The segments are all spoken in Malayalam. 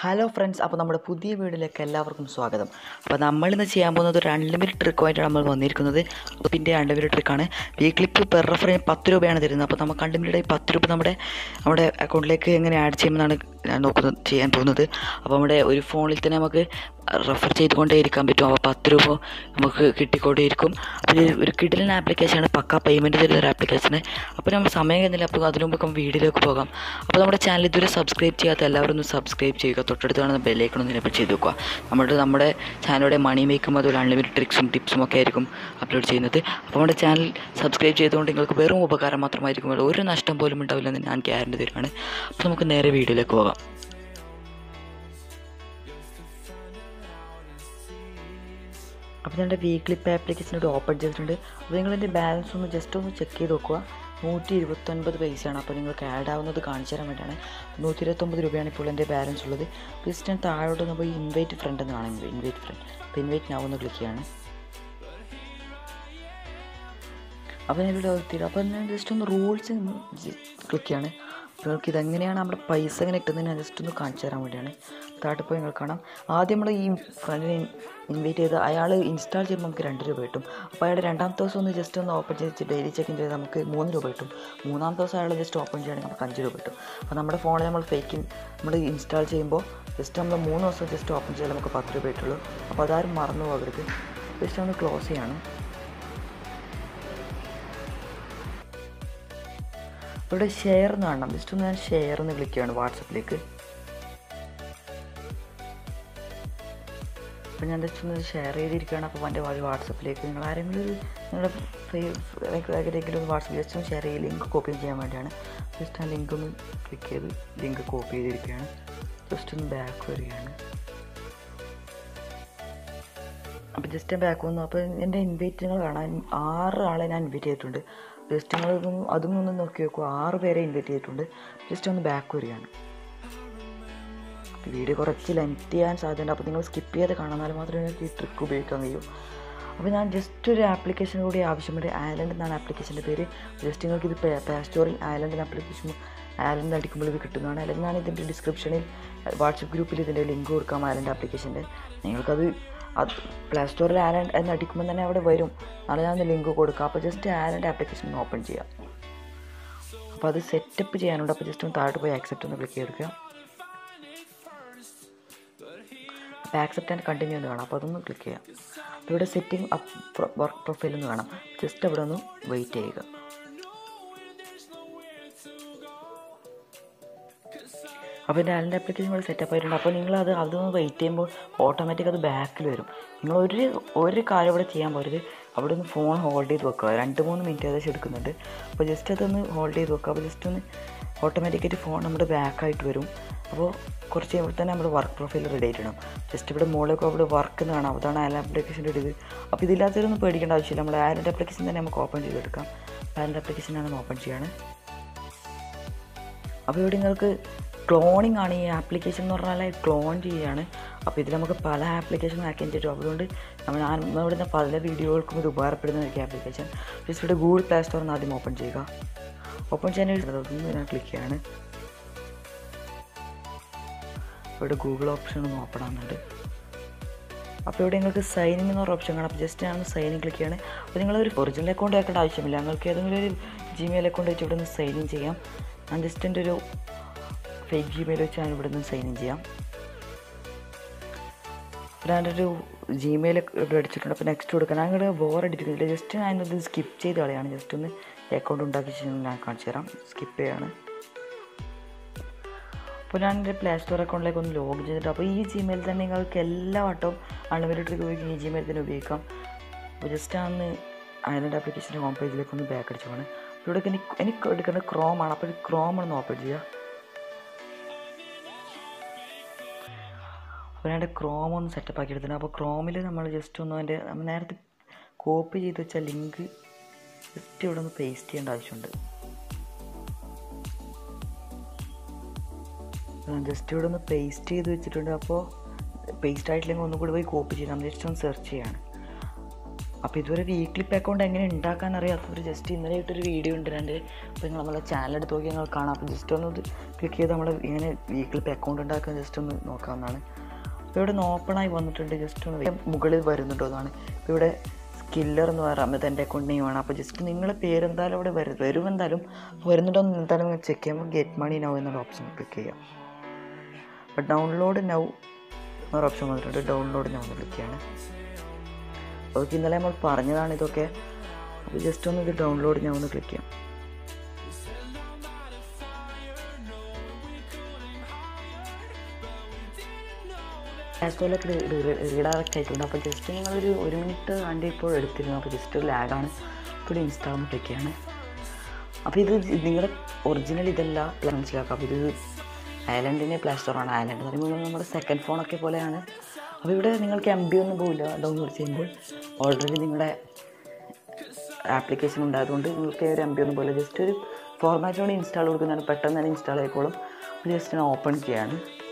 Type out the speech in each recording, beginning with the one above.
ഹലോ ഫ്രണ്ട്സ് അപ്പോൾ നമ്മുടെ പുതിയ വീഡിയോയിലേക്ക് എല്ലാവർക്കും സ്വാഗതം അപ്പോൾ നമ്മളിന്ന് ചെയ്യാൻ പോകുന്നത് ഒരു അൺലിമിറ്റഡ് ട്രിക്കുമായിട്ടാണ് നമ്മൾ വന്നിരിക്കുന്നത് പിന്നെ അൺലിമിറ്റഡ് ട്രിക്കാണ് വീക്ക്ലിപ്പ് പെർ റെഫറിന് പത്ത് രൂപയാണ് തരുന്നത് അപ്പോൾ നമുക്ക് അൺലിമിറ്റഡ് പത്ത് രൂപ നമ്മുടെ നമ്മുടെ അക്കൗണ്ടിലേക്ക് എങ്ങനെ ആഡ് ചെയ്യുമെന്നാണ് ഞാൻ നോക്കുന്നത് ചെയ്യാൻ പോകുന്നത് അപ്പോൾ നമ്മുടെ ഒരു ഫോണിൽ തന്നെ നമുക്ക് റെഫർ ചെയ്തുകൊണ്ടേ ഇരിക്കാൻ പറ്റും അപ്പോൾ പത്ത് രൂപ നമുക്ക് കിട്ടിക്കൊണ്ടേയിരിക്കും അതിൽ ഒരു കിടിലൻ ആപ്ലിക്കേഷനാണ് പക്ക പേയ്മെൻറ്റ് തരുന്ന ഒരു ആപ്ലിക്കേഷന് അപ്പോൾ നമ്മൾ സമയം കഴിഞ്ഞില്ല അപ്പോൾ അതിനു മുമ്പ് നമുക്ക് വീഡിയോയിലേക്ക് പോകാം അപ്പോൾ നമ്മുടെ ചാനൽ ഇതുവരെ സബ്സ്ക്രൈബ് ചെയ്യാത്ത എല്ലാവരും ഒന്ന് സബ്സ്ക്രൈബ് ചെയ്യുക തൊട്ടടുത്ത് കാണുന്ന ബെല്ലൈക്കൺ ഒന്ന് എനേബിൾ ചെയ്ത് വെക്കുക നമ്മുടെ നമ്മുടെ ചാനലിലൂടെ മണി മേക്കും അതുപോലെ അൺലിമിറ്റഡ് ട്രിക്സും ടിപ്സും ഒക്കെ ആയിരിക്കും അപ്ലോഡ് ചെയ്യുന്നത് അപ്പോൾ നമ്മുടെ ചാനൽ സബ്സ്ക്രൈബ് ചെയ്തുകൊണ്ട് നിങ്ങൾക്ക് വെറും ഉപകാരം മാത്രമായിരിക്കും ഒരു നഷ്ടം പോലും ഉണ്ടാവില്ലെന്ന് ഞാൻ ഗ്യാരണ്ടി തരുവാണ് അപ്പോൾ നമുക്ക് നേരെ വീഡിയോയിലേക്ക് പോകാം അപ്പോൾ ഞാൻ എൻ്റെ വീക്ക്ലി പേ ആപ്ലിക്കേഷനോട് ഓപ്പൺ ചെയ്തിട്ടുണ്ട് അപ്പോൾ നിങ്ങൾ എൻ്റെ ബാലൻസ് ഒന്ന് ജസ്റ്റ് ഒന്ന് ചെക്ക് ചെയ്ത് നോക്കുക നൂറ്റി ഇരുപത്തൊൻപത് പൈസയാണ് അപ്പോൾ നിങ്ങൾക്ക് ആഡ് ആവുന്നത് കാണിച്ചു തരാൻ വേണ്ടിയാണ് നൂറ്റി ഇരുപത്തൊമ്പത് രൂപയാണ് ഇപ്പോൾ എൻ്റെ ബാലൻസ് ഉള്ളത് ജസ്റ്റ് ഞാൻ താഴോട്ട് ഒന്ന് പോയി ഇൻവൈറ്റ് ഫ്രണ്ട് എന്ന് കാണാൻ ഇൻവൈറ്റ് ഫ്രണ്ട് അപ്പോൾ ഇൻവൈറ്റ് ഞാൻ ഒന്ന് ക്ലിക്ക് ചെയ്യാണ് അപ്പോൾ ഞാൻ ഇവിടെ എത്തിയിട്ട് അപ്പോൾ ഞാൻ ജസ്റ്റ് ഒന്ന് റൂൾസ് ക്ലിക്ക് ചെയ്യാണ് നിങ്ങൾക്ക് ഇതെങ്ങനെയാണ് നമ്മുടെ പൈസ എങ്ങനെ കിട്ടുന്നത് ഞാൻ ജസ്റ്റ് ഒന്ന് കാണിച്ചു തരാൻ വേണ്ടിയാണ് താഴെ പോയി നിങ്ങൾ കാണാം ആദ്യം നമ്മൾ ഈ ഫ്രണ്ടിനെ ഇൻവൈറ്റ് ചെയ്ത് അയാൾ ഇൻസ്റ്റാൾ ചെയ്യുമ്പോൾ നമുക്ക് രണ്ട് രൂപ കിട്ടും അപ്പോൾ അയാൾ രണ്ടാമത്തെ ദിവസം ഒന്ന് ജസ്റ്റ് ഒന്ന് ഓപ്പൺ ചെയ്ത് ഡെയിലി ചെക്ക് ചെയ്ത് നമുക്ക് മൂന്ന് രൂപ കിട്ടും മൂന്നാമത്തെ ദിവസം അയാൾ ജസ്റ്റ് ഓപ്പൺ ചെയ്യുകയാണെങ്കിൽ നമുക്ക് അഞ്ച് രൂപ കിട്ടും അപ്പോൾ നമ്മുടെ ഫോണിൽ നമ്മൾ ഫേക്ക് നമ്മൾ ഇൻസ്റ്റാൾ ചെയ്യുമ്പോൾ ജസ്റ്റ് നമ്മൾ മൂന്ന് ദിവസം ജസ്റ്റ് ഓപ്പൺ ചെയ്താൽ നമുക്ക് പത്ത് രൂപ കിട്ടുള്ളൂ അപ്പോൾ അതാരും മറന്നു പോകരുത് ജസ്റ്റ് ഒന്ന് ക്ലോസ് ചെയ്യാണ് ഇവിടെ ഷെയർ എന്ന് കാണണം ജസ്റ്റ് ഒന്ന് ഞാൻ ഷെയർ എന്ന് ക്ലിക്ക് ചെയ്യാണ് വാട്സപ്പിലേക്ക് അപ്പോൾ ഞാൻ ജസ്റ്റ് ഒന്ന് ഷെയർ ചെയ്തിരിക്കുകയാണ് അപ്പോൾ എൻ്റെ വാട്സപ്പിലേക്ക് നിങ്ങൾ ആരെങ്കിലും ഒരു നിങ്ങളുടെ ആരെങ്കിലും വാട്സപ്പിൽ ജസ്റ്റ് ഒന്ന് ഷെയർ ചെയ്ത് ലിങ്ക് കോപ്പി ചെയ്യാൻ വേണ്ടിയാണ് ജസ്റ്റ് ആ ലിങ്ക് ഒന്ന് ക്ലിക്ക് ചെയ്ത് ലിങ്ക് കോപ്പി ചെയ്തിരിക്കുകയാണ് ജസ്റ്റ് ഒന്ന് ബാക്ക് വരികയാണ് അപ്പോൾ ജസ്റ്റ് ബാക്ക് വന്നു അപ്പോൾ എൻ്റെ ഇൻവൈറ്റ് നിങ്ങൾ കാണാൻ ആറ് ആളെ ഞാൻ ഇൻവൈറ്റ് ചെയ്തിട്ടുണ്ട് ജസ്റ്റ് നിങ്ങൾ ഇതൊന്നും അതും ഒന്ന് നോക്കി നോക്കൂ ആറ് പേരെ ഇൻവൈറ്റ് ചെയ്തിട്ടുണ്ട് ജസ്റ്റ് ഒന്ന് ബാക്ക് വരികയാണ് വീഡിയോ കുറച്ച് ലെങ്ത് ചെയ്യാൻ സാധ്യതയുണ്ട് അപ്പോൾ നിങ്ങൾ സ്കിപ്പ് ചെയ്ത് കാണാൻ മാത്രമേ നിങ്ങൾക്ക് ഈ ട്രിക്ക് ഉപയോഗിക്കാൻ കഴിയൂ അപ്പോൾ ഞാൻ ജസ്റ്റ് ഒരു ആപ്ലിക്കേഷൻ കൂടി ആവശ്യമുണ്ട് ആലൻഡ് എന്നാണ് ആപ്ലിക്കേഷൻ്റെ പേര് ജസ്റ്റ് നിങ്ങൾക്ക് ഇത് പ്ലേ സ്റ്റോറിൽ ആലൻഡ് ആപ്ലിക്കേഷൻ ആലൻഡ് അടിക്കുമ്പോൾ ഇത് കിട്ടുന്നതാണ് അല്ലെങ്കിൽ ഞാൻ ഇതിൻ്റെ ഡിസ്ക്രിപ്ഷനിൽ വാട്സപ്പ് ഗ്രൂപ്പിൽ ഇതിൻ്റെ ലിങ്ക് കൊടുക്കാം ആലൻഡ് ആപ്ലിക്കേഷൻ്റെ നിങ്ങൾക്കത് അത് പ്ലേ സ്റ്റോറിൽ ആലൻഡ് എന്ന് അടിക്കുമ്പോൾ തന്നെ അവിടെ വരും നാളെ ഞാൻ ലിങ്ക് കൊടുക്കാം അപ്പോൾ ജസ്റ്റ് ആലൻഡ് ആപ്ലിക്കേഷൻ ഓപ്പൺ ചെയ്യാം അപ്പോൾ അത് സെറ്റപ്പ് ചെയ്യാനുണ്ട് അപ്പോൾ ജസ്റ്റ് ഒന്ന് താഴോട്ട് പോയി ആക്സെപ്റ്റ് ഒന്ന് ക്ലിക്ക് ചെയ്തെടുക്കുക അപ്പോൾ ആക്സെപ്റ്റ് ആൻഡ് കണ്ടിന്യൂ എന്ന് കാണാം അപ്പോൾ അതൊന്ന് ക്ലിക്ക് ചെയ്യാം അപ്പോൾ ഇവിടെ സെറ്റിംഗ് അപ്പ് വർക്ക് പ്രൊഫൈൽ എന്ന് കാണാം ജസ്റ്റ് അവിടെ ഒന്ന് വെയിറ്റ് ചെയ്യുക അപ്പോൾ എൻ്റെ ആലിൻ്റെ ആപ്ലിക്കേഷൻ ഇവിടെ സെറ്റപ്പ് ആയിട്ടുണ്ട് അപ്പോൾ നിങ്ങൾ അത് അതൊന്ന് വെയിറ്റ് ചെയ്യുമ്പോൾ ഓട്ടോമാറ്റിക് അത് ബാക്കിൽ വരും നിങ്ങൾ ഒരു ഒരു കാര്യം ഇവിടെ ചെയ്യാൻ പോരുത് അവിടെ ഒന്ന് ഫോൺ ഹോൾഡ് ചെയ്ത് വെക്കുക രണ്ട് മൂന്ന് മിനിറ്റ് ഏകദേശം എടുക്കുന്നുണ്ട് അപ്പോൾ ജസ്റ്റ് അതൊന്ന് ഹോൾഡ് ചെയ്ത് വെക്കുക അപ്പോൾ ജസ്റ്റ് ഒന്ന് ഓട്ടോമാറ്റിക്കായിട്ട് ഫോൺ നമ്മുടെ ബാക്കായിട്ട് വരും അപ്പോൾ കുറച്ച് കഴിയുമ്പോൾ തന്നെ നമ്മുടെ വർക്ക് പ്രൊഫൈൽ റെഡി ആയിട്ടിടും ജസ്റ്റ് ഇവിടെ മുകളിലൊക്കെ അവിടെ വർക്ക് എന്ന് കാണാം അതാണ് ആലൻ ആപ്ലിക്കേഷൻ്റെ ഒരു ഇത് അപ്പോൾ ഇതില്ലാത്തവരൊന്നും പേടിക്കേണ്ട ആവശ്യമില്ല നമ്മുടെ ആലൻ്റെ ആപ്ലിക്കേഷൻ തന്നെ നമുക്ക് ഓപ്പൺ ചെയ്തെടുക്കാം ആലൻ്റെ ആപ്ലിക്കേഷനാണ് ഓപ്പൺ ചെയ്യാണ് അപ്പോൾ ഇവിടെ നിങ്ങൾക്ക് ക്ലോണിങ് ആണ് ഈ ആപ്ലിക്കേഷൻ എന്ന് പറഞ്ഞാൽ ക്ലോൺ ചെയ്യുകയാണ് അപ്പോൾ ഇതിൽ നമുക്ക് പല ആപ്ലിക്കേഷൻ ആക്കാൻ പറ്റും അതുകൊണ്ട് നമ്മൾ ഞാൻ ഇവിടുന്ന് പല വീഡിയോകൾക്കും ഇത് ഉപകാരപ്പെടുന്ന ഒരു ആപ്ലിക്കേഷൻ ജസ്റ്റ് ഇവിടെ ഗൂഗിൾ പ്ലേ സ്റ്റോറിൽ ആദ്യം ഓപ്പൺ ചെയ്യുക ഓപ്പൺ ചെയ്യാൻ അതൊന്ന് ഞാൻ ക്ലിക്ക് ചെയ്യാണ് ഇവിടെ ഗൂഗിൾ ഓപ്ഷൻ ഒന്ന് ഓപ്പൺ ആകുന്നുണ്ട് അപ്പോൾ ഇവിടെ നിങ്ങൾക്ക് സൈൻ ഇൻ എന്നൊരു ഓപ്ഷൻ കാണാം അപ്പോൾ ജസ്റ്റ് ഞാൻ സൈൻ ഇൻ ക്ലിക്ക് ചെയ്യാണ് അപ്പോൾ നിങ്ങളൊരു ഒറിജിനൽ അക്കൗണ്ട് ആക്കേണ്ട ആവശ്യമില്ല നിങ്ങൾക്ക് ഏതെങ്കിലും ഒരു ജിമെയിൽ അക്കൗണ്ട് വെച്ച് ഇവിടെ നിന്ന് സൈൻ ഇൻ ചെയ്യാം ഞാൻ ജസ്റ്റ് എൻ്റെ ഒരു ഫേക്ക് ജിമെയിൽ വെച്ച് ഞാൻ ഇവിടെ നിന്ന് സൈൻ ഇൻ ചെയ്യാം അപ്പോൾ ഞാൻ ഒരു ജിമെയിൽ ഇവിടെ അടിച്ചിട്ടുണ്ട് അപ്പോൾ നെക്സ്റ്റ് കൊടുക്കാൻ ഞാൻ ഇവിടെ ബോർ അടിക്കുന്നില്ല ജസ്റ്റ് ഞാൻ ഇത് സ്കിപ്പ് ചെയ്ത് കളയാണ് ജസ്റ്റ് ഒന്ന് അക്കൗണ്ട് ഉണ്ടാക്കി ഞാൻ കാണിച്ചു തരാം സ്കിപ്പ് ചെയ്യാണ് അപ്പോൾ ഞാൻ എൻ്റെ പ്ലേ സ്റ്റോർ അക്കൗണ്ടിലേക്ക് ഒന്ന് ലോഗിൻ ചെയ്തിട്ട് അപ്പോൾ ഈ ജിമെയിൽ തന്നെ നിങ്ങൾക്ക് എല്ലാ വട്ടവും അൺലിമിറ്റഡ് ഉപയോഗിക്കും ഈ ജിമെയിൽ തന്നെ ഉപയോഗിക്കാം അപ്പോൾ ജസ്റ്റ് അന്ന് ഐലൻഡ് ആപ്ലിക്കേഷൻ്റെ ഹോം പേജിലേക്ക് ഒന്ന് ബാക്ക് അടിച്ചു പോകണം അപ്പോൾ ഇവിടെ എനിക്ക് എനിക്ക് എടുക്കേണ്ടത് ക്രോമാണ് അപ്പോൾ ക്രോം ഒന്ന് ഓപ്പൺ ചെയ്യുക അപ്പോൾ ഞാൻ ക്രോം ഒന്ന് സെറ്റപ്പ് ആക്കി എടുത്തിട്ടുണ്ട് അപ്പോൾ ക്രോമിൽ നമ്മൾ ജസ്റ്റ് ഒന്ന് അതിൻ്റെ നമ്മൾ നേരത്തെ കോപ്പി ചെയ്ത് വെച്ച ലിങ്ക് ജസ്റ്റ് ഇവിടെ ഒന്ന് പേസ്റ്റ് ചെയ്യേണ്ട ആവശ്യമുണ്ട് ജസ്റ്റ് ഇവിടെ ഒന്ന് പേസ്റ്റ് ചെയ്ത് വെച്ചിട്ടുണ്ട് അപ്പോൾ പേസ്റ്റ് ആയിട്ടില്ലെങ്കിൽ ഒന്നും കൂടി പോയി കോപ്പി ചെയ്യാം നമ്മൾ ജസ്റ്റ് ഒന്ന് സെർച്ച് ചെയ്യാണ് അപ്പോൾ ഇതുവരെ വീക്ക്ലി പേ അക്കൗണ്ട് എങ്ങനെ ഉണ്ടാക്കാൻ അറിയാത്തവർ ജസ്റ്റ് ഇന്നലെ ഇട്ടൊരു വീഡിയോ ഉണ്ട് രണ്ട് അപ്പോൾ നിങ്ങൾ നമ്മളെ ചാനൽ എടുത്ത് നോക്കി നിങ്ങൾ കാണാം അപ്പോൾ ജസ്റ്റ് ഒന്ന് ഇത് ക്ലിക്ക് ചെയ്ത് നമ്മൾ ഇങ്ങനെ വീക്ക്ലി പേ അക്കൗണ്ട് ഉണ്ടാക്കാൻ ജസ്റ്റ് ഒന്ന് നോക്കാവുന്നതാണ് അപ്പോൾ ഇവിടെ ഓപ്പണായി വന്നിട്ടുണ്ട് ജസ്റ്റ് ഒന്ന് മുകളിൽ വരുന്നുണ്ടോ എന്നാണ് ഇപ്പോൾ ഇവിടെ സ്കില്ലർ എന്ന് പറയുമ്പോൾ എൻ്റെ അക്കൗണ്ട് നെയിമാണ് അപ്പോൾ ജസ്റ്റ് നിങ്ങളുടെ പേര് എന്തായാലും അവിടെ വരും വരും എന്തായാലും വരുന്നുണ്ടോ എന്ന് എന്തായാലും ചെക്ക് ചെയ്യുമ്പോൾ ഗെറ്റ് മണി നൗ എന്നുള്ള ഓപ്ഷൻ ക്ലിക്ക് ചെയ്യാം അപ്പോൾ ഡൗൺലോഡ് നൗ എന്നൊരു ഓപ്ഷൻ വന്നിട്ടുണ്ട് ഡൗൺലോഡ് നൗ എന്ന് ക്ലിക്ക് ചെയ്യാണ് അതൊക്കെ ഇന്നലെ നമ്മൾ പറഞ്ഞതാണ് ഇതൊക്കെ അപ്പോൾ ജസ്റ്റ് ഒന്ന് ഇത് ഡൗൺലോഡ് ഞാൻ ഒന്ന് ക്ലിക്ക് ചെയ്യാം ആസ്ട്രോയിലൊക്കെ റീഡയറക്റ്റ് ആയിട്ടുണ്ട് അപ്പോൾ ജസ്റ്റ് നിങ്ങളൊരു ഒരു മിനിറ്റ് കണ്ട് ഇപ്പോൾ എടുത്തിരുന്നു അപ്പോൾ ജസ്റ്റ് ഒരു ലാഗാണ് ഇപ്പോൾ ഇൻസ്റ്റാൾ ക്ലിക്കാണ് അപ്പോൾ ഇത് നിങ്ങളുടെ ഒറിജിനൽ ഇതല്ല മനസ്സിലാക്കാം അപ്പോൾ ഇത് ഐലൻഡിൻ്റെ പ്ലേ സ്റ്റോറാണ് ഐലൻഡ് എന്ന് പറയുമ്പോൾ നമ്മുടെ സെക്കൻഡ് ഫോണൊക്കെ പോലെയാണ് അപ്പോൾ ഇവിടെ നിങ്ങൾക്ക് എം ബി ഒന്നും പോകില്ല ഡൗൺലോഡ് ചെയ്യുമ്പോൾ ഓൾറെഡി നിങ്ങളുടെ ആപ്ലിക്കേഷൻ ഉണ്ടായതുകൊണ്ട് നിങ്ങൾക്ക് ഒരു എം ബി ഒന്നും പോകില്ല ജസ്റ്റ് ഒരു ഫോർമാറ്റിലൂടെ ഇൻസ്റ്റാൾ കൊടുക്കുന്നതാണ് പെട്ടെന്ന് തന്നെ ഇൻസ്റ്റാൾ ആയിക്കോളും ജസ്റ്റ് ഞാൻ ഓപ്പൺ ചെയ്യാണ്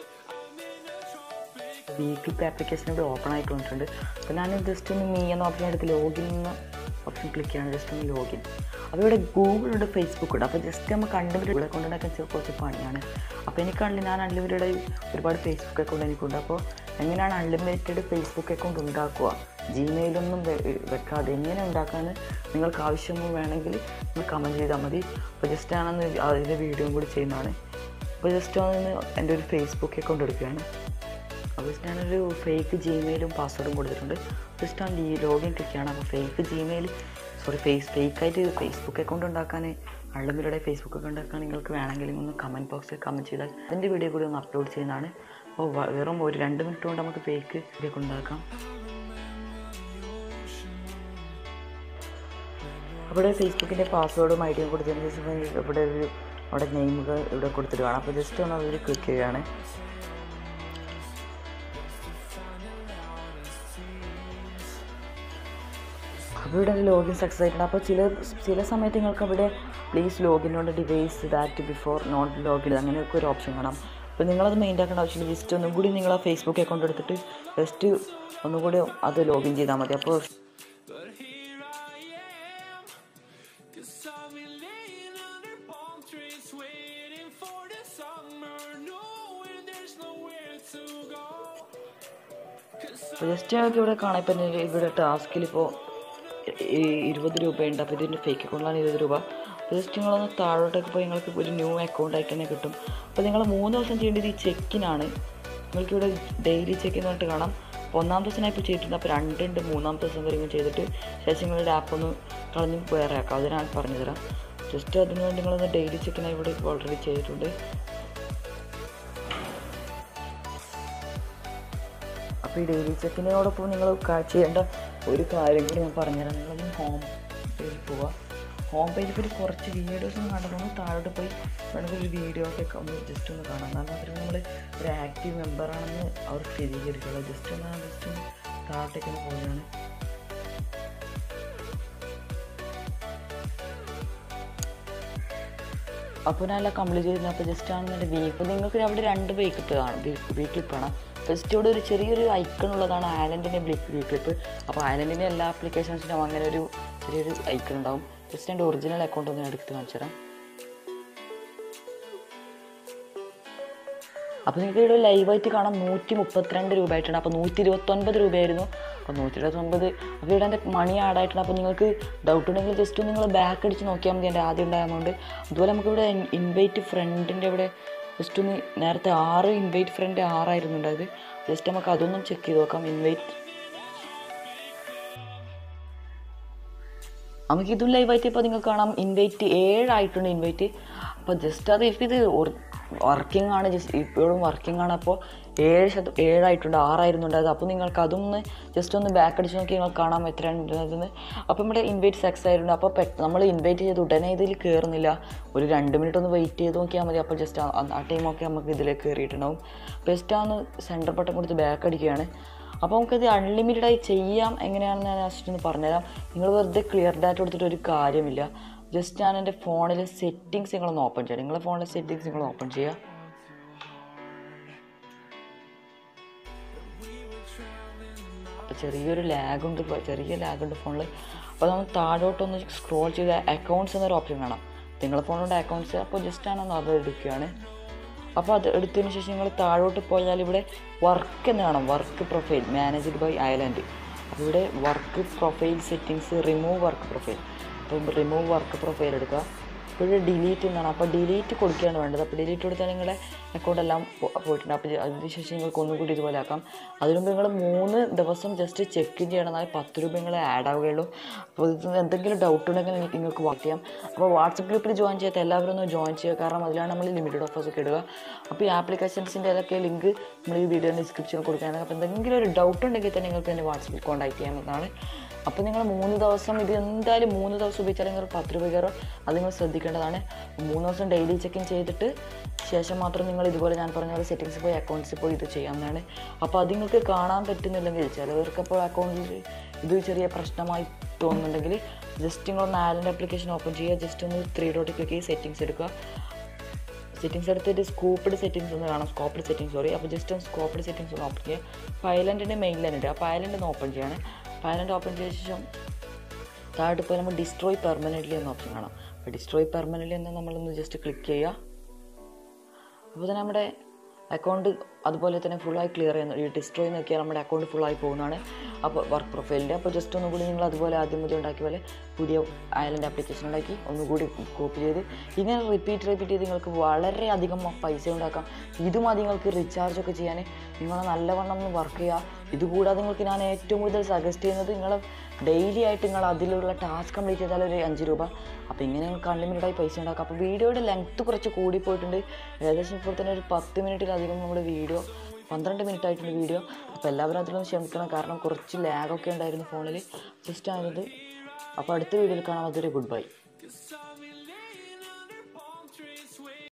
വീക്കിലി ആപ്ലിക്കേഷൻ ഇവിടെ ഓപ്പൺ ആയിട്ട് വന്നിട്ടുണ്ട് അപ്പോൾ ഞാൻ ജസ്റ്റ് ഒന്ന് മീ എന്ന ഓപ്ഷൻ എടുത്ത് ലോഗിൻ എന്ന ഓപ്ഷൻ ക്ലിക്ക് ചെയ്യാണ് ജസ്റ്റ് ഒന്ന് ലോഗിൻ അപ്പോൾ ഇവിടെ ഗൂഗിൾ ഉണ്ട് ഫേസ്ബുക്ക് ഉണ്ട് അപ്പോൾ ജസ്റ്റ് നമ്മൾ കണ്ടുപിടി ഇവിടെ കൊണ്ടുണ്ടാക്കാൻ ചെറിയ കുറച്ച് പണിയാണ് അപ്പോൾ എനിക്കാണെങ്കിൽ ഞാൻ അൺലിമിറ്റഡ് ഒരുപാട് ഫേസ്ബുക്ക് അക്കൗണ്ട് എനിക്കുണ്ട് അപ്പോൾ എങ്ങനെയാണ് അൺലിമിറ്റഡ് ഫേസ്ബുക്ക് അക്കൗണ്ട് ഉണ്ടാക്കുക ജിമെയിലൊന്നും വെക്കാതെ എങ്ങനെ ഉണ്ടാക്കാമെന്ന് നിങ്ങൾക്ക് ആവശ്യമോ വേണമെങ്കിൽ നിങ്ങൾ കമൻറ്റ് ചെയ്താൽ മതി അപ്പോൾ ജസ്റ്റ് ഞാനൊന്ന് അതിൻ്റെ വീഡിയോയും കൂടി ചെയ്യുന്നതാണ് അപ്പോൾ ജസ്റ്റ് ഒന്ന് എൻ്റെ ഒരു ഫേസ്ബുക്ക് അക്കൗണ്ട് എടുക്കുകയാണ് അപ്പോൾ ജസ്റ്റ് ഞാനൊരു ഫേക്ക് ജിമെയിലും പാസ്വേഡും കൊടുത്തിട്ടുണ്ട് ജസ്റ്റ് ആ ലോഗിൻ ക്ലിക്ക് ചെയ്യണം അപ്പോൾ ഫേക്ക് ജിമെയിൽ സോറി ഫേസ് ഫേക്കായിട്ട് ഫേസ്ബുക്ക് അക്കൗണ്ട് ഉണ്ടാക്കാൻ അള്ളമിലൂടെ ഫേസ്ബുക്ക് അക്കൗണ്ട് ഉണ്ടാക്കാൻ നിങ്ങൾക്ക് വേണമെങ്കിൽ ഒന്ന് കമൻറ്റ് ബോക്സിൽ കമൻറ്റ് ചെയ്താൽ അതിൻ്റെ വീഡിയോ കൂടി ഒന്ന് അപ്ലോഡ് ചെയ്യുന്നതാണ് അപ്പോൾ വെറും ഒരു രണ്ട് മിനിറ്റ് കൊണ്ട് നമുക്ക് ഫേക്ക് ഇതൊക്കെ ഉണ്ടാക്കാം അവിടെ ഫേസ്ബുക്കിൻ്റെ പാസ്വേഡും ഐ ഡിയും കൊടുത്തതിന് ശേഷം ഇവിടെ ഒരു അവിടെ നെയിമുകൾ ഇവിടെ കൊടുത്തിട്ട് കാണാം അപ്പോൾ ജസ്റ്റ് ഒന്ന് അതിൽ ക്ലിക്ക് ചെയ്യുകയാണ് അപ്പോൾ ഇവിടെ ലോഗിൻ സക്സസ് ആയിട്ടുണ്ട് അപ്പോൾ ചില ചില സമയത്ത് നിങ്ങൾക്ക് അവിടെ please login on device that before not login അങ്ങനെയൊക്കെ ഒരു ഓപ്ഷൻ കാണാം അപ്പോൾ നിങ്ങളത് മെയിൻ ആക്കേണ്ട ആവശ്യമില്ല ജസ്റ്റ് ഒന്നും കൂടി നിങ്ങൾ ആ ഫേസ്ബുക്ക് അക്കൗണ്ട് എടുത്തിട്ട് ജസ്റ്റ് ഒന്നും കൂടി അത് ലോഗിൻ ചെയ്താൽ മതി അപ്പോൾ അപ്പോൾ ജസ്റ്റ് ഞങ്ങൾക്ക് ഇവിടെ കാണാം ഇപ്പം ഇവിടെ ടാസ്കിൽ ഇപ്പോൾ ഇരുപത് രൂപയുണ്ട് അപ്പോൾ ഇതിൻ്റെ ഫേക്ക് അക്കൗണ്ടിലാണ് ഇരുപത് രൂപ അപ്പോൾ ജസ്റ്റ് നിങ്ങളൊന്ന് താഴോട്ടൊക്കെ പോയി നിങ്ങൾക്ക് ഒരു ന്യൂ അക്കൗണ്ട് ആയിട്ട് തന്നെ കിട്ടും അപ്പോൾ നിങ്ങൾ മൂന്ന് ദിവസം ചെയ്യേണ്ടത് ഈ ചെക്കിനാണ് നിങ്ങൾക്ക് ഇവിടെ ഡെയിലി ചെക്ക് എന്ന് പറഞ്ഞിട്ട് കാണാം അപ്പോൾ ഒന്നാം ദിവസമായി ഇപ്പോൾ ചെയ്തിട്ടുണ്ട് അപ്പോൾ രണ്ടുണ്ട് മൂന്നാം ദിവസം വരെയും ചെയ്തിട്ട് ശേഷം നിങ്ങളുടെ ആപ്പ് ഒന്ന് കളഞ്ഞ് വേറെ ആക്കാം അത് ഞാൻ പറഞ്ഞു തരാം ജസ്റ്റ് അതിന് വേണ്ടി നിങ്ങളൊന്ന് ഡെയിലി ചെക്കിനായി ഇവിടെ ഓൾറെഡി ചെയ്തിട്ടുണ്ട് അപ്പോൾ ഈ ഡെയിലി ചെക്കിനോടൊപ്പം നിങ്ങൾ ചെയ്യേണ്ട ഒരു കാര്യം കൂടി ഞാൻ പറഞ്ഞുതരാം നിങ്ങളൊന്ന് ഹോം പേജിൽ പോവുക ഹോം പേജിൽ ഒരു കുറച്ച് വീഡിയോസ് ഒന്ന് കണ്ടപ്പോൾ താഴോട്ട് പോയി വേണമെങ്കിൽ ഒരു വീഡിയോ ഒക്കെ ഒന്ന് ജസ്റ്റ് ഒന്ന് കാണാം എന്നാൽ മാത്രമേ നമ്മൾ ഒരു ആക്റ്റീവ് മെമ്പറാണെന്ന് അവർ സ്ഥിരീകരിക്കുള്ളൂ ജസ്റ്റ് ഒന്ന് ജസ്റ്റ് ഒന്ന് താഴോട്ടേക്ക് ഒന്ന് പോവുകയാണ് അപ്പോൾ ഞാൻ എല്ലാം കംപ്ലീറ്റ് ചെയ്തിരുന്നു അപ്പോൾ ജസ്റ്റ് ആണ് എൻ്റെ വീക്ക് നിങ്ങൾക്ക് അവിടെ രണ്ട് വീക്ക് കാണും വീക്ക് ക്ലിപ്പ് കാണാം ജസ്റ്റ് ഇവിടെ ഒരു ചെറിയൊരു ഐക്കൺ ഉള്ളതാണ് ഐലൻഡിൻ്റെ വീ ക്ലിപ്പ് അപ്പോൾ ഐലൻഡിൻ്റെ എല്ലാ ആപ്ലിക്കേഷൻസിനും അങ്ങനെ ഒരു ചെറിയൊരു ഐക്കൺ ഉണ്ടാവും ജസ്റ്റ് എൻ്റെ ഒറിജിനൽ അക്കൗണ്ട് ഒന്ന് എടുത്ത് കാണിച്ചു തരാം അപ്പോൾ നിങ്ങൾക്ക് ഇവിടെ ലൈവായിട്ട് കാണാൻ നൂറ്റി മുപ്പത്തിരണ്ട് രൂപ ആയിട്ടുണ്ട് അപ്പോൾ നൂറ്റി ഇരുപത്തൊൻപത് രൂപയായിരുന്നു അപ്പോൾ നൂറ്റി ഇരുപത്തൊൻപത് അപ്പോൾ ഇവിടെ എൻ്റെ മണി ആഡ് ആയിട്ടുണ്ട് അപ്പോൾ നിങ്ങൾക്ക് ഡൗട്ട് ഉണ്ടെങ്കിൽ ജസ്റ്റ് നിങ്ങൾ ബാക്ക് അടിച്ച് നോക്കിയാൽ മതി എൻ്റെ ആദ്യം ഉണ്ടായ എമൗണ്ട് അതുപോലെ നമുക്കിവിടെ ഇൻവൈറ്റ് ഫ്രണ്ടിൻ്റെ ഇവിടെ ജസ്റ്റ് ഒന്ന് നേരത്തെ ആറ് ഇൻവൈറ്റ് ഫ്രണ്ട് ആറായിരുന്നു ഉണ്ടായത് ജസ്റ്റ് നമുക്ക് അതൊന്നും ചെക്ക് ചെയ്ത് നോക്കാം ഇൻവൈറ്റ് നമുക്ക് ഇതും ലൈവായിട്ട് ഇപ്പോൾ നിങ്ങൾക്ക് കാണാം ഇൻവൈറ്റ് ഏഴായിട്ടുണ്ട് ഇൻവൈറ്റ് അപ്പോൾ ജസ്റ്റ് അത് ഇപ്പം ഇത് വർക്കിംഗ് ആണ് ജസ്റ്റ് ഇപ്പോഴും വർക്കിംഗ് ആണ് അപ്പോൾ ഏഴ് ശത ഏഴായിട്ടുണ്ട് ആറായിരുന്നു ഉണ്ടായത് അപ്പോൾ നിങ്ങൾക്ക് അതൊന്ന് ജസ്റ്റ് ഒന്ന് ബാക്ക് അടിച്ച് നോക്കി നിങ്ങൾക്ക് കാണാം എത്രയാണ് ഉണ്ടെന്ന് അപ്പോൾ നമ്മുടെ ഇൻവൈറ്റ് സക്സസ് ആയിട്ടുണ്ട് അപ്പോൾ പെട്ട് നമ്മൾ ഇൻവൈറ്റ് ചെയ്ത് ഉടനെ ഇതിൽ കയറുന്നില്ല ഒരു രണ്ട് മിനിറ്റ് ഒന്ന് വെയിറ്റ് ചെയ്ത് നോക്കിയാൽ മതി അപ്പോൾ ജസ്റ്റ് ആ ടൈമൊക്കെ നമുക്ക് ഇതിലേക്ക് കയറിയിട്ടുണ്ടാവും ജസ്റ്റ് ആണ് സെൻറ്റർ ബട്ടൺ കൊടുത്ത് ബാക്ക് അടിക്കുകയാണ് അപ്പോൾ നമുക്കത് അൺലിമിറ്റഡ് ആയി ചെയ്യാം എങ്ങനെയാണെന്ന് ഞാൻ ജസ്റ്റ് ഒന്ന് പറഞ്ഞുതരാം നിങ്ങൾ വെറുതെ ക്ലിയർ ഡാറ്റ കൊടുത്തിട്ട് ഒരു കാര്യമില്ല ജസ്റ്റ് ഞാൻ എൻ്റെ ഫോണിൽ സെറ്റിങ്സ് നിങ്ങളൊന്ന് ഓപ്പൺ ചെയ്യാം നിങ്ങളുടെ ഫോണിലെ സെറ്റിങ്സ് നിങ്ങൾ ഓപ്പൺ ചെയ്യുക അപ്പോൾ ചെറിയൊരു ലാഗുണ്ട് ചെറിയ ലാഗുണ്ട് ഫോണിൽ അപ്പോൾ നമ്മൾ താഴോട്ടൊന്ന് സ്ക്രോൾ ചെയ്ത് അക്കൗണ്ട്സ് എന്നൊരു ഓപ്ഷൻ കാണാം നിങ്ങളുടെ ഫോണിലുള്ള അക്കൗണ്ട്സ് അപ്പോൾ ജസ്റ്റ് ആണ് അത് എടുക്കുകയാണ് അപ്പോൾ അത് എടുത്തതിന് ശേഷം നിങ്ങൾ താഴോട്ട് പോയാൽ ഇവിടെ വർക്ക് എന്ന് കാണാം work profile managed by Island അപ്പോൾ ഇവിടെ work profile settings remove work profile അപ്പം റിമൂവ് വർക്ക് പ്രൊഫൈൽ എടുക്കുക അപ്പോൾ ഇവിടെ ഡിലീറ്റ് എന്നാണ് അപ്പോൾ ഡിലീറ്റ് കൊടുക്കുകയാണ് വേണ്ടത് അപ്പോൾ ഡിലീറ്റ് കൊടുത്താൽ നിങ്ങളുടെ അക്കൗണ്ട് എല്ലാം പോ- പോയിട്ടുണ്ട് അപ്പോൾ അതിന് ശേഷം നിങ്ങൾക്ക് ഒന്നും കൂടി ഇതുപോലെ ആക്കാം അതിന് മുമ്പ് നിങ്ങൾ മൂന്ന് ദിവസം ജസ്റ്റ് ചെക്ക് ചെയ്യണം എന്നാൽ പത്ത് രൂപ നിങ്ങൾ ആഡ് ആവുകയുള്ളൂ അപ്പോൾ ഇത് എന്തെങ്കിലും ഡൗട്ട് ഉണ്ടെങ്കിൽ നിങ്ങൾക്ക് നിങ്ങൾക്ക് വാട്ട് ചെയ്യാം അപ്പോൾ വാട്സപ്പ് ഗ്രൂപ്പിൽ ജോയിൻ ചെയ്യാത്ത എല്ലാവരും ഒന്ന് ജോയിൻ ചെയ്യുക കാരണം അതിലാണ് നമ്മൾ ലിമിറ്റഡ് ഓഫേഴ്സ് ഒക്കെ ഇടുക അപ്പോൾ ഈ ആപ്ലിക്കേഷൻസിൻ്റെ ഏതൊക്കെ ലിങ്ക് നമ്മൾ ഈ വീഡിയോ ഡിസ്ക്രിപ്ഷനിൽ കൊടുക്കുകയാണ് അപ്പോൾ എന്തെങ്കിലും ഒരു ഡൗട്ട് ഉണ്ടെങ്കിൽ തന്നെ നിങ്ങൾക്ക് എന്നെ വാട്സപ്പിൽ കോൺടാക്ട് ചെയ്യാവുന്നതാണ് അപ്പോൾ നിങ്ങൾ മൂന്ന് ദിവസം ഇത് എന്തായാലും മൂന്ന് ദിവസം ഉപയോഗിച്ചാൽ നിങ്ങൾ പത്ത് രൂപ കയറും അത് നിങ്ങൾ ശ്രദ്ധിക്കേണ്ടതാണ് മൂന്ന് ദിവസം ഡെയിലി ചെക്ക് ഇൻ ചെയ്തിട്ട് ശേഷം മാത്രം നിങ്ങൾ ഇതുപോലെ ഞാൻ പറഞ്ഞ പോലെ സെറ്റിങ്സ് പോയി അക്കൗണ്ട്സിൽ പോയി ഇത് ചെയ്യാവുന്നതാണ് അപ്പോൾ അത് നിങ്ങൾക്ക് കാണാൻ പറ്റുന്നില്ലെങ്കിൽ ചിലവർക്ക് അപ്പോൾ അക്കൗണ്ടിൽ ഇത് ചെറിയ പ്രശ്നമായി തോന്നുന്നുണ്ടെങ്കിൽ ജസ്റ്റ് നിങ്ങൾ നാലിൻ്റെ ആപ്ലിക്കേഷൻ ഓപ്പൺ ചെയ്യുക ജസ്റ്റ് ഒന്ന് ത്രീ ഡോട്ട് ക്ലിക്ക് ചെയ്ത് സെറ്റിങ്സ് എടുക്കുക സെറ്റിങ്സ് എടുത്തിട്ട് സ്കോപ്പ്ഡ് സെറ്റിങ്സ് ഒന്ന് കാണാം സ്കോപ്പ്ഡ് സെറ്റിങ്സ് സോറി അപ്പോൾ ജസ്റ്റ് ഒന്ന് സ്കോപ്പ്ഡ് സെറ്റിങ്സ് ഒന്ന് ഓപ്പൺ ചെയ്യുക അപ്പോൾ ഐലൻഡിൻ്റെ മെയിൻ ലൈൻ ഉണ്ട് അപ്പോൾ ഐലൻഡ് ഒന്ന് ഓപ്പൺ ചെയ്യാണ് അപ്പോൾ ഐലൻഡ് ഓപ്പൺ ചെയ്ത ശേഷം താഴോട്ട് പോയി നമ്മൾ ഡിസ്ട്രോയ് പെർമനൻ്റ്ലി എന്ന ഓപ്ഷൻ കാണാം അപ്പോൾ ഡിസ്ട്രോയ് പെർമനൻ്റ്ലി എന്ന് നമ്മളൊന്ന് ജസ്റ്റ് ക്ലിക്ക് ചെയ്യുക അപ്പോൾ തന്നെ നമ്മുടെ അക്കൗണ്ട് അതുപോലെ തന്നെ ഫുള്ളായി ക്ലിയർ ചെയ്യുന്നു ഈ ഡിസ്ട്രോയ് നോക്കിയാൽ നമ്മുടെ അക്കൗണ്ട് ഫുള്ളായി പോകുന്നതാണ് അപ്പോൾ വർക്ക് പ്രൊഫൈലിൻ്റെ അപ്പോൾ ജസ്റ്റ് ഒന്നുകൂടി നിങ്ങൾ അതുപോലെ ആദ്യം മുതൽ ഉണ്ടാക്കിയ പോലെ പുതിയ ഐലൻഡ് ആപ്ലിക്കേഷൻ ഉണ്ടാക്കി ഒന്നുകൂടി കോപ്പി ചെയ്ത് ഇങ്ങനെ റിപ്പീറ്റ് റിപ്പീറ്റ് ചെയ്ത് നിങ്ങൾക്ക് വളരെയധികം പൈസ ഉണ്ടാക്കാം ഇതും അത് നിങ്ങൾക്ക് റീചാർജ് ഒക്കെ ചെയ്യാൻ നിങ്ങൾ നല്ലവണ്ണം ഒന്ന് വർക്ക് ചെയ്യുക ഇതുകൂടാതെ നിങ്ങൾക്ക് ഞാൻ ഏറ്റവും കൂടുതൽ സജസ്റ്റ് ചെയ്യുന്നത് നിങ്ങൾ ഡെയിലി ആയിട്ട് നിങ്ങൾ അതിലുള്ള ടാസ്ക് കംപ്ലീറ്റ് ചെയ്താൽ ഒരു അഞ്ച് രൂപ അപ്പോൾ ഇങ്ങനെ നിങ്ങൾക്ക് അൺലിമിറ്റഡ് ആയി പൈസ ഉണ്ടാക്കാം അപ്പോൾ വീഡിയോയുടെ ലെങ്ത്ത് കുറച്ച് കൂടിപ്പോയിട്ടുണ്ട് ഏകദേശം ഇപ്പോൾ തന്നെ ഒരു പത്ത് മിനിറ്റിലധികം നമ്മുടെ വീഡിയോ പന്ത്രണ്ട് മിനിറ്റ് ആയിട്ടുണ്ട് വീഡിയോ അപ്പോൾ എല്ലാവരും അതിലൊന്ന് ക്ഷമിക്കണം കാരണം കുറച്ച് ലാഗൊക്കെ ഉണ്ടായിരുന്നു ഫോണിൽ ജസ്റ്റ് ആയത് അപ്പോൾ അടുത്ത വീഡിയോയിൽ കാണാം അതൊരു ഗുഡ് ബൈ